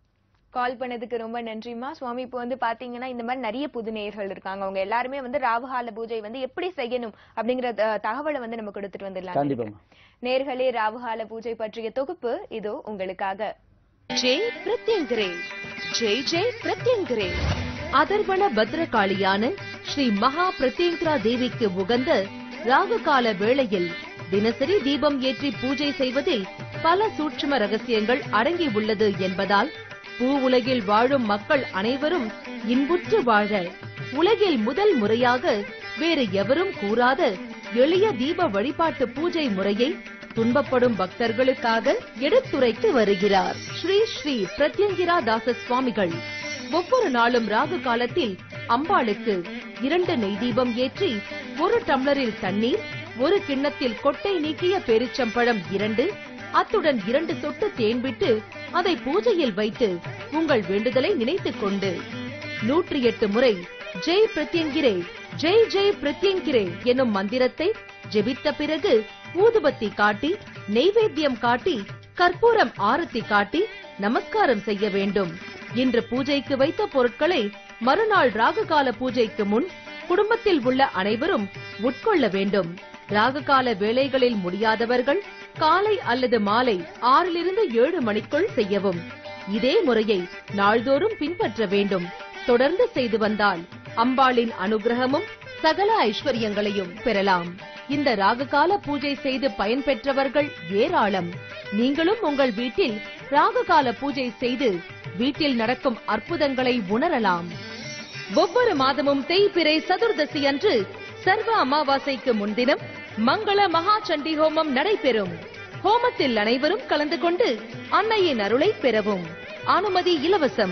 கால் பண்ணதுக்கு ரொம்ப நன்றிமா சுவாமி இப்போ வந்து பாத்தீங்கன்னா இந்த மாதிரி நிறைய புது நேயர்கள் இருக்காங்க அவங்க எல்லாருமே வந்து ராவுகால பூஜை வந்து எப்படி செய்யணும் அப்படிங்கிற த- தகவலை வந்து நம்ம கொடுத்துட்டு வந்துடலாம் கண்டிப்பாம்மா நேர்களே ராவுகால பூஜை பற்றிய தொகுப்பு இதோ உங்களுக்காக ஜெய் பிரத்யங்கரே ஜெய் ஜெய் பிரத்யங்கரே அதர்வண பத்ரகாளியான ஸ்ரீ மகா பிரத்யங்கரா தேவிக்கு உகந்த ராகுகால வேளையில் தினசரி தீபம் ஏற்றி பூஜை செய்வதில் பல சூட்சும ரகசியங்கள் அடங்கி உள்ளது என்பதால் பூ உலகில் வாழும் மக்கள் அனைவரும் இன்புற்று வாழ உலகில் முதல் முறையாக வேறு எவரும் கூறாத எளிய தீப வழிபாட்டு பூஜை முறையை துன்பப்படும் பக்தர்களுக்காக எடுத்துரைத்து வருகிறார் ஸ்ரீ ஸ்ரீ பிரத்யங்கிரா தாச சுவாமிகள் ஒவ்வொரு நாளும் ராகு காலத்தில் அம்பாளுக்கு இரண்டு நெய் தீபம் ஏற்றி ஒரு டம்ளரில் தண்ணீர் ஒரு கிண்ணத்தில் கொட்டை நீக்கிய பேரிச்சம்பழம் இரண்டு அத்துடன் இரண்டு சொட்டு தேன் விட்டு அதை பூஜையில் வைத்து உங்கள் வேண்டுதலை நினைத்துக் கொண்டு நூற்றி எட்டு முறை ஜெய் பிரத்யங்கிரே ஜெய் ஜெய் பிரத்யங்கிரே எனும் மந்திரத்தை ஜெபித்த பிறகு ஊதுபத்தி காட்டி நெய்வேத்தியம் காட்டி கற்பூரம் ஆரத்தி காட்டி நமஸ்காரம் செய்ய வேண்டும் இன்று பூஜைக்கு வைத்த பொருட்களை மறுநாள் ராகுகால பூஜைக்கு முன் குடும்பத்தில் உள்ள அனைவரும் உட்கொள்ள வேண்டும் ராகுகால வேளைகளில் முடியாதவர்கள் காலை அல்லது மாலை ஆறிலிருந்து ஏழு மணிக்குள் செய்யவும் இதே முறையை நாள்தோறும் பின்பற்ற வேண்டும் தொடர்ந்து செய்து வந்தால் அம்பாளின் அனுகிரகமும் சகல ஐஸ்வர்யங்களையும் பெறலாம் இந்த ராகுகால பூஜை செய்து பயன்பெற்றவர்கள் ஏராளம் நீங்களும் உங்கள் வீட்டில் ராகுகால பூஜை செய்து வீட்டில் நடக்கும் அற்புதங்களை உணரலாம் ஒவ்வொரு மாதமும் தேய்பிறை சதுர்தசி அன்று சர்வ அமாவாசைக்கு முன்தினம் மங்கள மகா சண்டி ஹோமம் நடைபெறும் ஹோமத்தில் அனைவரும் கலந்து கொண்டு அன்னையின் அருளை பெறவும் அனுமதி இலவசம்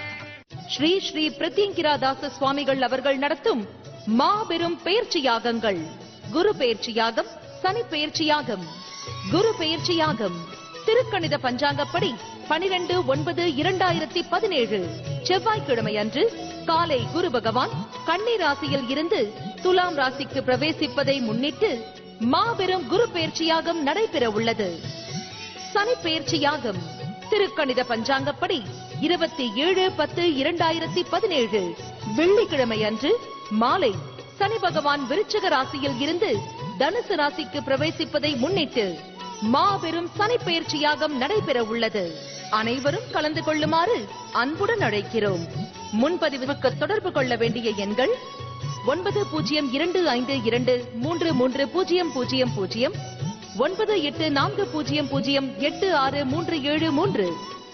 ஸ்ரீ ஸ்ரீ பிரத்யங்கிராதாச சுவாமிகள் அவர்கள் நடத்தும் மாபெரும் பெயர்ச்சி யாகங்கள் குரு பெயர்ச்சி யாகம் சனி பெயர்ச்சி யாகம் குரு பெயர்ச்சி யாகம் திருக்கணித பஞ்சாங்கப்படி பனிரெண்டு ஒன்பது இரண்டாயிரத்தி பதினேழு செவ்வாய்க்கிழமை அன்று காலை குரு பகவான் கன்னி ராசியில் இருந்து துலாம் ராசிக்கு பிரவேசிப்பதை முன்னிட்டு மாபெரும் குரு பெயர்ச்சி யாகம் நடைபெற உள்ளது சனி பெயர்ச்சி யாகம் திருக்கணித பஞ்சாங்கப்படி இருபத்தி ஏழு பத்து இரண்டாயிரத்தி பதினேழு வெள்ளிக்கிழமை அன்று மாலை சனி பகவான் விருச்சிக ராசியில் இருந்து தனுசு ராசிக்கு பிரவேசிப்பதை முன்னிட்டு மாபெரும் சனி பெயர்ச்சி யாகம் நடைபெற உள்ளது அனைவரும் கலந்து கொள்ளுமாறு அன்புடன் அழைக்கிறோம் முன்பதிவுக்கு தொடர்பு கொள்ள வேண்டிய எண்கள் ஒன்பது பூஜ்ஜியம் இரண்டு ஐந்து இரண்டு மூன்று மூன்று பூஜ்ஜியம் பூஜ்ஜியம் பூஜ்ஜியம் ஒன்பது எட்டு நான்கு பூஜ்ஜியம் பூஜ்ஜியம் எட்டு ஆறு மூன்று ஏழு மூன்று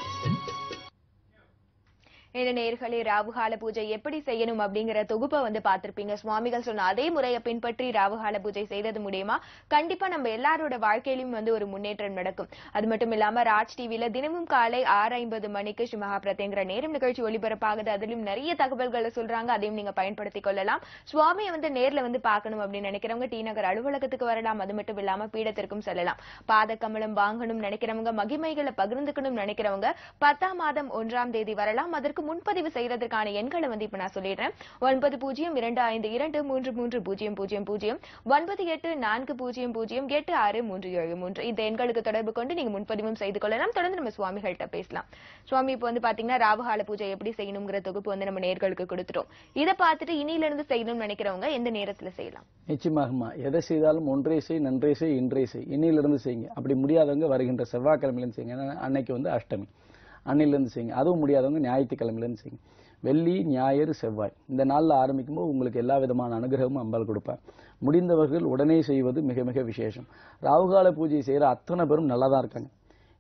என்ன நேர்களே ராவுகால பூஜை எப்படி செய்யணும் அப்படிங்கிற தொகுப்பை வந்து பார்த்திருப்பீங்க சுவாமிகள் சொன்ன அதே முறையை பின்பற்றி ராவுகால பூஜை செய்தது மூலியமா கண்டிப்பா நம்ம எல்லாரோட வாழ்க்கையிலும் வந்து ஒரு முன்னேற்றம் நடக்கும் அது மட்டும் இல்லாம ராஜ் டிவில தினமும் காலை ஆறு ஐம்பது மணிக்கு ஸ்ரீ மகா பிரத்யங்கிற நேரம் நிகழ்ச்சி ஒளிபரப்பாகுது அதிலும் நிறைய தகவல்களை சொல்றாங்க அதையும் நீங்க பயன்படுத்திக் கொள்ளலாம் சுவாமியை வந்து நேர்ல வந்து பார்க்கணும் அப்படின்னு நினைக்கிறவங்க டி நகர் அலுவலகத்துக்கு வரலாம் அது மட்டும் இல்லாம பீடத்திற்கும் செல்லலாம் பாத கமலம் வாங்கணும் நினைக்கிறவங்க மகிமைகளை பகிர்ந்துக்கணும் நினைக்கிறவங்க பத்தாம் மாதம் ஒன்றாம் தேதி வரலாம் அதற்கு முன்பதிவு செய்யறதுக்கான எண்களை வந்து இப்ப நான் சொல்லிடுறேன் ஒன்பது பூஜ்ஜியம் இரண்டு ஐந்து இரண்டு மூன்று மூன்று பூஜ்ஜியம் பூஜ்ஜியம் பூஜ்ஜியம் ஒன்பது எட்டு நான்கு பூஜ்ஜியம் பூஜ்ஜியம் எட்டு ஆறு மூன்று ஏழு மூன்று இந்த எண்களுக்கு தொடர்பு கொண்டு நீங்க முன்பதிவும் செய்து கொள்ளலாம் தொடர்ந்து நம்ம சுவாமிகள்கிட்ட பேசலாம் சுவாமி இப்போ வந்து பாத்தீங்கன்னா ராவுகால பூஜை எப்படி செய்யணுங்கிற தொகுப்பு வந்து நம்ம நேர்களுக்கு கொடுத்துட்டோம் இதை பார்த்துட்டு இனியில இருந்து செய்யணும்னு நினைக்கிறவங்க எந்த நேரத்துல செய்யலாம் நிச்சயமாகமா எதை செய்தாலும் ஒன்றே செய் நன்றே செய் இன்றே செய் இன்னிலிருந்து செய்யுங்க அப்படி முடியாதவங்க வருகின்ற செவ்வாய்க்கிழமையிலிருந்து செய்யுங்க ஏன்னா அன்னைக்கு வந்து அஷ்டமி அன்னிலிருந்து செய்யுங்க அதுவும் முடியாதவங்க ஞாயிற்றுக்கிழமையிலிருந்து செய்யுங்க வெள்ளி ஞாயிறு செவ்வாய் இந்த நாளில் ஆரம்பிக்கும்போது உங்களுக்கு எல்லா விதமான அனுகிரகமும் அம்பாள் கொடுப்பேன் முடிந்தவர்கள் உடனே செய்வது மிக மிக விசேஷம் ராகுகால பூஜை செய்கிற அத்தனை பேரும் நல்லா தான் இருக்காங்க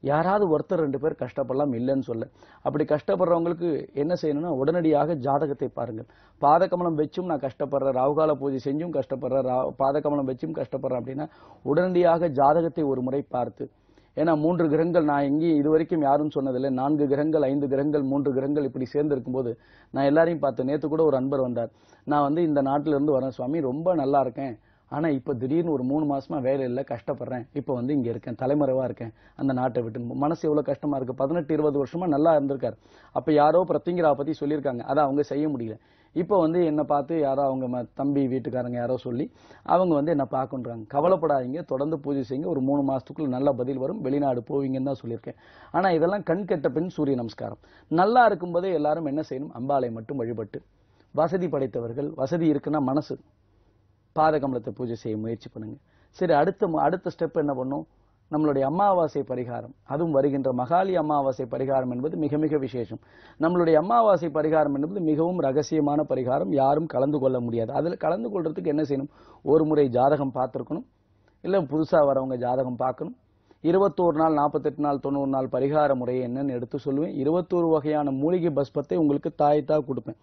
யாராவது ஒருத்தர் ரெண்டு பேர் கஷ்டப்படலாம் இல்லைன்னு சொல்ல அப்படி கஷ்டப்படுறவங்களுக்கு என்ன செய்யணும்னா உடனடியாக ஜாதகத்தை பாருங்கள் பாதகமலம் வச்சும் நான் கஷ்டப்படுறேன் ராகுகால பூஜை செஞ்சும் கஷ்டப்படுறேன் ரா பாதகமலம் வச்சும் கஷ்டப்படுறேன் அப்படின்னா உடனடியாக ஜாதகத்தை ஒரு முறை பார்த்து ஏன்னா மூன்று கிரகங்கள் நான் எங்கேயும் இது வரைக்கும் யாரும் சொன்னதில்லை நான்கு கிரகங்கள் ஐந்து கிரகங்கள் மூன்று கிரகங்கள் இப்படி சேர்ந்து இருக்கும்போது நான் எல்லாரையும் பார்த்தேன் நேத்து கூட ஒரு அன்பர் வந்தார் நான் வந்து இந்த நாட்டில இருந்து வரேன் சுவாமி ரொம்ப நல்லா இருக்கேன் ஆனா இப்ப திடீர்னு ஒரு மூணு மாசமா வேலை இல்லை கஷ்டப்படுறேன் இப்ப வந்து இங்க இருக்கேன் தலைமறைவா இருக்கேன் அந்த நாட்டை விட்டு மனசு எவ்வளவு கஷ்டமா இருக்கு பதினெட்டு இருபது வருஷமா நல்லா இருந்திருக்காரு அப்ப யாரோ பிரத்திங்கரா பத்தி சொல்லியிருக்காங்க அதை அவங்க செய்ய முடியல இப்போ வந்து என்னை பார்த்து யாரோ அவங்க ம- தம்பி வீட்டுக்காரங்க யாரோ சொல்லி அவங்க வந்து என்ன பார்க்கன்றாங்க கவலைப்படாதீங்க தொடர்ந்து பூஜை செய்யுங்க ஒரு மூணு மாசத்துக்குள்ள நல்ல பதில் வரும் வெளிநாடு போவீங்கன்னு தான் சொல்லியிருக்கேன் ஆனா இதெல்லாம் கண் கெட்ட பின் சூரிய நமஸ்காரம் நல்லா இருக்கும்போதே எல்லாரும் என்ன செய்யணும் அம்பாளை மட்டும் வழிபட்டு வசதி படைத்தவர்கள் வசதி இருக்குன்னா மனசு பாதகமலத்தை பூஜை செய்ய முயற்சி பண்ணுங்க சரி அடுத்த மு- அடுத்த ஸ்டெப் என்ன பண்ணும் நம்மளுடைய அமாவாசை பரிகாரம் அதுவும் வருகின்ற மகாலி அமாவாசை பரிகாரம் என்பது மிக மிக விசேஷம் நம்மளுடைய அமாவாசை பரிகாரம் என்பது மிகவும் ரகசியமான பரிகாரம் யாரும் கலந்து கொள்ள முடியாது அதுல கலந்து கொள்றதுக்கு என்ன செய்யணும் ஒரு முறை ஜாதகம் பார்த்திருக்கணும் இல்ல புதுசா வரவங்க ஜாதகம் பார்க்கணும் இருபத்தோரு நாள் நாற்பத்தெட்டு நாள் தொண்ணூறு நாள் பரிகார முறை என்னன்னு எடுத்து சொல்லுவேன் இருபத்தோரு வகையான மூலிகை பஸ்பத்தை உங்களுக்கு தாயத்தா கொடுப்பேன்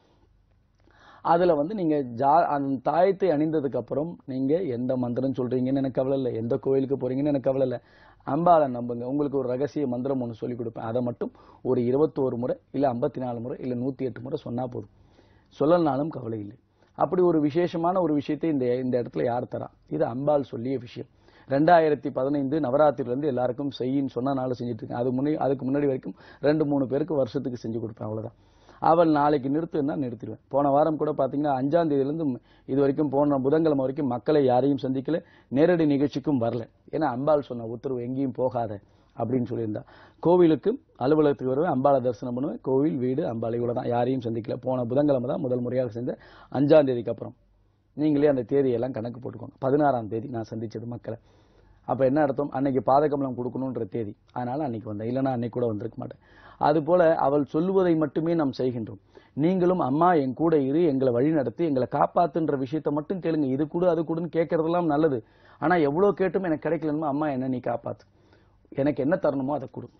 அதுல வந்து நீங்க ஜா அந்த தாயத்தை அணிந்ததுக்கு அப்புறம் நீங்க எந்த மந்திரம் சொல்றீங்கன்னு எனக்கு கவலை இல்லை எந்த கோயிலுக்கு போறீங்கன்னு எனக்கு கவலை இல்லை அம்பாளை நம்புங்க உங்களுக்கு ஒரு ரகசிய மந்திரம் ஒன்று சொல்லி கொடுப்பேன் அதை மட்டும் ஒரு இருபத்தோரு முறை இல்ல ஐம்பத்தி நாலு முறை இல்ல நூத்தி எட்டு முறை சொன்னா போதும் சொல்லலனாலும் கவலை இல்லை அப்படி ஒரு விசேஷமான ஒரு விஷயத்தை இந்த இந்த இடத்துல யார் தரா இது அம்பாள் சொல்லிய விஷயம் ரெண்டாயிரத்தி பதினைந்து நவராத்திரில இருந்து எல்லாருக்கும் செய்யின்னு சொன்னனால செஞ்சுட்டு இருக்கேன் அது முன்னாடி அதுக்கு முன்னாடி வரைக்கும் ரெண்டு மூணு பேருக்கு வருஷத்துக்கு செஞ்சு கொடுப்பேன் அவ்வளவுதான் அவள் நாளைக்கு நிறுத்துன்னா நிறுத்திடுவேன் போன வாரம் கூட பாத்தீங்கன்னா அஞ்சாம் தேதியிலிருந்து இது வரைக்கும் போன புதன்கிழமை வரைக்கும் மக்களை யாரையும் சந்திக்கல நேரடி நிகழ்ச்சிக்கும் வரல ஏன்னா அம்பாள் சொன்ன உத்தரவு எங்கேயும் போகாத அப்படின்னு சொல்லியிருந்தா கோவிலுக்கு அலுவலகத்துக்கு வருவேன் அம்பாளை தரிசனம் பண்ணுவேன் கோவில் வீடு அம்பாளை இவ்வளவு தான் யாரையும் சந்திக்கல போன புதன்கிழமை தான் முதல் முறையாக செஞ்ச அஞ்சாம் தேதிக்கு அப்புறம் நீங்களே அந்த தேதியெல்லாம் கணக்கு போட்டுக்கோங்க பதினாறாம் தேதி நான் சந்திச்சது மக்களை அப்ப என்ன அர்த்தம் அன்னைக்கு பாதகமலம் கொடுக்கணுன்ற தேதி அதனால அன்னைக்கு வந்தேன் இல்லைன்னா அன்னைக்கு கூட வந்திருக்க மாட்டேன் அதுபோல அவள் சொல்லுவதை மட்டுமே நாம் செய்கின்றோம் நீங்களும் அம்மா என் கூட இரு எங்களை வழி நடத்தி எங்களை காப்பாத்துன்ற விஷயத்தை மட்டும் கேளுங்க இது கூட அது கூடன்னு கேட்கறதெல்லாம் நல்லது ஆனா எவ்வளவு கேட்டும் எனக்கு கிடைக்கலன்னு அம்மா என்ன நீ காப்பாத்து எனக்கு என்ன தரணுமோ அதை கொடு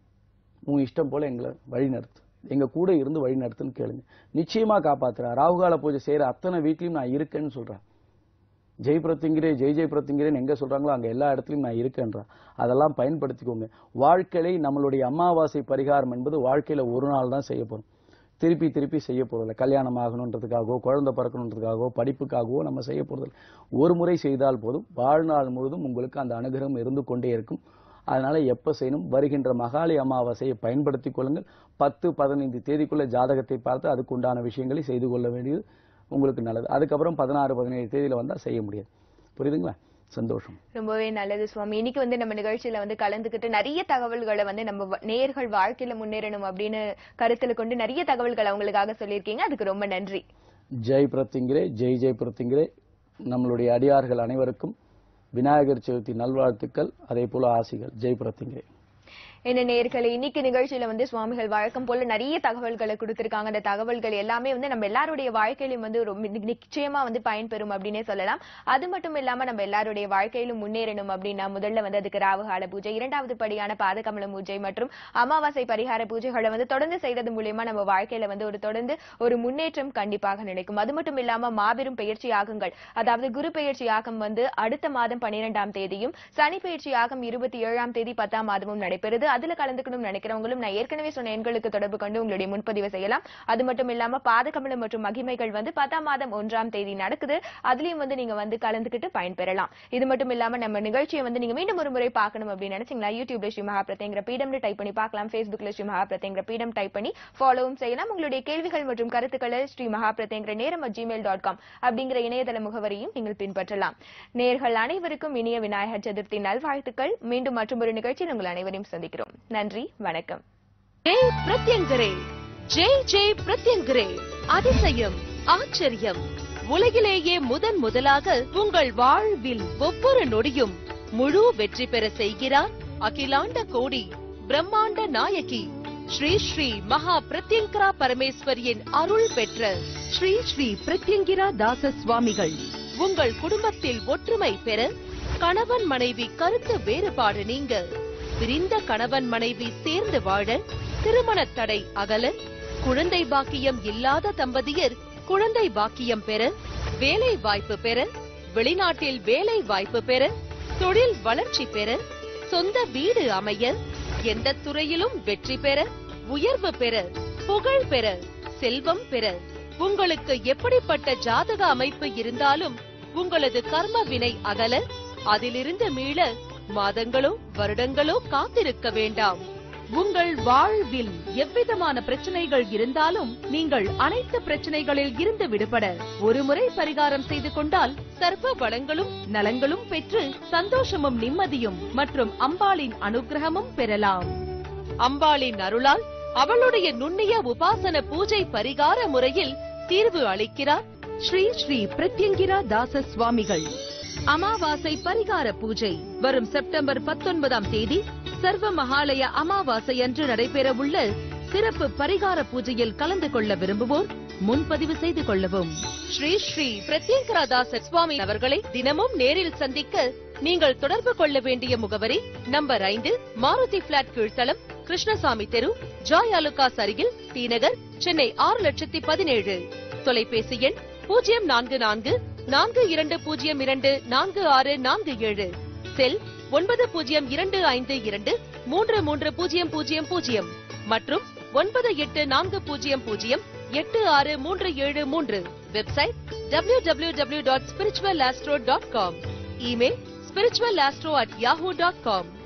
உன் இஷ்டம் போல எங்களை வழி நடத்து எங்க கூட இருந்து வழி நடத்துன்னு கேளுங்க நிச்சயமா காப்பாத்துறா ராகுகால பூஜை செய்யற அத்தனை வீட்லயும் நான் இருக்கேன்னு சொல்றேன் ஜெய் பிரத்திங்கிரே ஜெய் ஜெய் பிரத்திங்கிரேன்னு எங்க சொல்றாங்களோ அங்க எல்லா இடத்துலயும் நான் இருக்கேன்றா அதெல்லாம் பயன்படுத்திக்கோங்க வாழ்க்கையில நம்மளுடைய அமாவாசை பரிகாரம் என்பது வாழ்க்கையில ஒரு நாள் தான் செய்ய போறோம் திருப்பி திருப்பி செய்ய போறதில்ல கல்யாணம் ஆகணுன்றதுக்காகவோ குழந்தை பிறக்கணுன்றதுக்காகவோ படிப்புக்காகவோ நம்ம செய்ய போறதில்ல ஒரு முறை செய்தால் போதும் வாழ்நாள் முழுதும் உங்களுக்கு அந்த அனுகிரகம் இருந்து கொண்டே இருக்கும் அதனால எப்ப செய்யணும் வருகின்ற மகாலி அமாவாசையை பயன்படுத்திக் கொள்ளுங்கள் பத்து பதினைந்து தேதிக்குள்ள ஜாதகத்தை பார்த்து அதுக்கு உண்டான விஷயங்களை செய்து கொள்ள வேண்டியது உங்களுக்கு நல்லது அதுக்கப்புறம் பதினாறு பதினேழு தேதியில வந்தா செய்ய முடியாது புரியுதுங்களா சந்தோஷம் ரொம்பவே நல்லது சுவாமி இன்னைக்கு வந்து நம்ம நிகழ்ச்சியில வந்து கலந்துக்கிட்டு நிறைய தகவல்களை வந்து நம்ம வ- நேயர்கள் வாழ்க்கையில முன்னேறணும் அப்படின்னு கருத்துல கொண்டு நிறைய தகவல்களை அவங்களுக்காக சொல்லியிருக்கீங்க அதுக்கு ரொம்ப நன்றி ஜெய் பிரத்திங்கிரே ஜெய் ஜெய் பிரத்திங்கிரே நம்மளுடைய அடியார்கள் அனைவருக்கும் விநாயகர் சதுர்த்தி நல்வாழ்த்துக்கள் அதே போல ஆசிகள் ஜெய் பிரத்திங்கிரே என்ன நேயர்களே இன்னைக்கு நிகழ்ச்சியில வந்து சுவாமிகள் வழக்கம் போல நிறைய தகவல்களை கொடுத்திருக்காங்க அந்த தகவல்கள் எல்லாமே வந்து நம்ம எல்லாருடைய வாழ்க்கையிலும் வந்து ரொம்ப நி- நிச்சயமா வந்து பயன்பெறும் அப்படின்னே சொல்லலாம் அது மட்டும் இல்லாம நம்ம எல்லாருடைய வாழ்க்கையிலும் முன்னேறணும் அப்படின்னா முதல்ல வந்து அதுக்கு ராவுகால பூஜை இரண்டாவது படியான பாதகமல பூஜை மற்றும் அமாவாசை பரிகார பூஜைகளை வந்து தொடர்ந்து செய்யறது மூலியமா நம்ம வாழ்க்கையில வந்து ஒரு தொடர்ந்து ஒரு முன்னேற்றம் கண்டிப்பாக நினைக்கும் அது மட்டும் இல்லாம மாபெரும் பயிற்சி யாகங்கள் அதாவது குரு பயிற்சி யாகம் வந்து அடுத்த மாதம் பன்னிரெண்டாம் தேதியும் சனி பயிற்சி யாகம் இருபத்தி ஏழாம் தேதி பத்தாம் மாதமும் நடைபெறுது அதுல கலந்துக்கணும் நினைக்கிறவங்களும் நான் ஏற்கனவே சொன்ன எண்களுக்கு தொடர்பு கொண்டு உங்களுடைய முன்பதிவு செய்யலாம் அது மட்டும் இல்லாம பாதகமலம் மற்றும் மகிமைகள் வந்து பத்தாம் மாதம் ஒன்றாம் தேதி நடக்குது அதுலயும் வந்து நீங்க வந்து கலந்துக்கிட்டு பயன்பெறலாம் இது மட்டும் இல்லாம நம்ம நிகழ்ச்சியை வந்து நீங்க மீண்டும் ஒரு முறை பார்க்கணும் அப்படின்னு நினைச்சீங்களா யூடியூப்ல ஸ்ரீ மகா பிரத்யங்கிற பீடம்னு டைப் பண்ணி பார்க்கலாம் ஃபேஸ்புக்ல ஸ்ரீ மகா பிரத்யங்கிற பீடம் டைப் பண்ணி ஃபாலோவும் செய்யலாம் உங்களுடைய கேள்விகள் மற்றும் கருத்துக்களை ஸ்ரீ மகா பிரத்யங்கிற நேரம் ஜிமெயில் டாட் காம் அப்படிங்கிற இணையதள முகவரியும் நீங்கள் பின்பற்றலாம் நேர்கள் அனைவருக்கும் இனிய விநாயகர் சதுர்த்தி நல்வாழ்த்துக்கள் மீண்டும் மற்றொரு நிகழ்ச்சியில் உங்கள் அனைவரையும் சந்திக்கிறோம் நன்றி வணக்கம் ஜெய் பிரத்யங்கரே ஜெய் ஜெய் பிரத்யங்கரே அதிசயம் ஆச்சரியம் உலகிலேயே முதன் முதலாக உங்கள் வாழ்வில் ஒவ்வொரு நொடியும் முழு வெற்றி பெற செய்கிறார் அகிலாண்ட கோடி பிரம்மாண்ட நாயகி ஸ்ரீ ஸ்ரீ மகா பிரத்யங்கரா பரமேஸ்வரியின் அருள் பெற்ற ஸ்ரீ ஸ்ரீ பிரத்யங்கிரா தாச சுவாமிகள் உங்கள் குடும்பத்தில் ஒற்றுமை பெற கணவன் மனைவி கருத்து வேறுபாடு நீங்க பிரிந்த கணவன் மனைவி சேர்ந்து வாழ திருமண தடை அகல குழந்தை பாக்கியம் இல்லாத தம்பதியர் குழந்தை பாக்கியம் பெற வேலை வாய்ப்பு பெற வெளிநாட்டில் வேலை வாய்ப்பு பெற தொழில் வளர்ச்சி பெற சொந்த வீடு அமைய எந்த துறையிலும் வெற்றி பெற உயர்வு பெற புகழ் பெற செல்வம் பெற உங்களுக்கு எப்படிப்பட்ட ஜாதக அமைப்பு இருந்தாலும் உங்களது கர்ம வினை அகல அதிலிருந்து மீள மாதங்களோ வருடங்களோ காத்திருக்க வேண்டாம் உங்கள் வாழ்வில் எவ்விதமான பிரச்சனைகள் இருந்தாலும் நீங்கள் அனைத்து பிரச்சனைகளில் இருந்து விடுபட ஒருமுறை பரிகாரம் செய்து கொண்டால் சர்வ வளங்களும் நலங்களும் பெற்று சந்தோஷமும் நிம்மதியும் மற்றும் அம்பாளின் அனுகிரகமும் பெறலாம் அம்பாளின் அருளால் அவளுடைய நுண்ணிய உபாசன பூஜை பரிகார முறையில் தீர்வு அளிக்கிறார் ஸ்ரீ ஸ்ரீ பிரத்யங்கிரா தாச சுவாமிகள் அமாவாசை பரிகார பூஜை வரும் செப்டம்பர் பத்தொன்பதாம் தேதி சர்வ மகாலய அமாவாசை அன்று நடைபெறவுள்ள சிறப்பு பரிகார பூஜையில் கலந்து கொள்ள விரும்புவோர் முன்பதிவு செய்து கொள்ளவும் ஸ்ரீ ஸ்ரீ பிரத்யேகரா தாச சுவாமி அவர்களை தினமும் நேரில் சந்திக்க நீங்கள் தொடர்பு கொள்ள வேண்டிய முகவரி நம்பர் ஐந்து மாருதி பிளாட் கீழ்த்தளம் கிருஷ்ணசாமி தெரு ஜாய் அலுகாஸ் அருகில் டி நகர் சென்னை ஆறு லட்சத்தி பதினேழு தொலைபேசி எண் பூஜ்ஜியம் நான்கு நான்கு நான்கு இரண்டு பூஜ்ஜியம் இரண்டு நான்கு ஆறு நான்கு ஏழு செல் ஒன்பது பூஜ்ஜியம் இரண்டு ஐந்து இரண்டு மூன்று மூன்று பூஜ்ஜியம் பூஜ்ஜியம் பூஜ்ஜியம் மற்றும் ஒன்பது எட்டு நான்கு பூஜ்ஜியம் பூஜ்ஜியம் எட்டு ஆறு மூன்று ஏழு மூன்று website W W W dot spiritual dot com email spiritual at Yahoo dot com